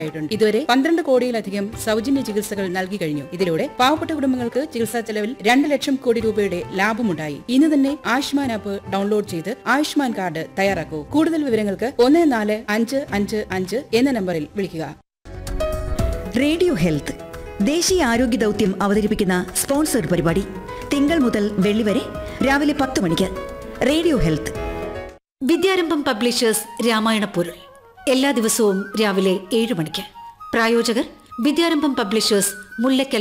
ായിട്ടുണ്ട് ഇതുവരെ പന്ത്രണ്ട് കോടിയിലധികം സൗജന്യ ചികിത്സകൾ നൽകി കഴിഞ്ഞു ഇതിലൂടെ പാവപ്പെട്ട കുടുംബങ്ങൾക്ക് ചികിത്സാ ചെലവിൽ രണ്ട് ലക്ഷം കോടി രൂപയുടെ ലാഭമുണ്ടായി ഇന്ന് തന്നെ ആയുഷ്മാൻ ആപ്പ് ഡൗൺലോഡ് ചെയ്ത് ആയുഷ്മാൻ കാർഡ് തയ്യാറാക്കൂ കൂടുതൽ വിവരങ്ങൾക്ക് ഒന്ന് നാല് അഞ്ച് അഞ്ച് അഞ്ച് എന്ന നമ്പറിൽ വിളിക്കുക റേഡിയോ ഹെൽത്ത് ദേശീയ ആരോഗ്യ ദൗത്യം അവതരിപ്പിക്കുന്ന സ്പോൺസർഡ് പരിപാടി തിങ്കൾ മുതൽ വെള്ളി വരെ രാവിലെ പത്ത് മണിക്ക് radio health Vidyarambham publishers Ramayana Porul എല്ലാ ദിവസവും രാവിലെ ഏഴ് മണിക്ക് പ്രായോജകർ വിദ്യാരംഭം പബ്ലിഷേഴ്സ് മുല്ലക്കൽ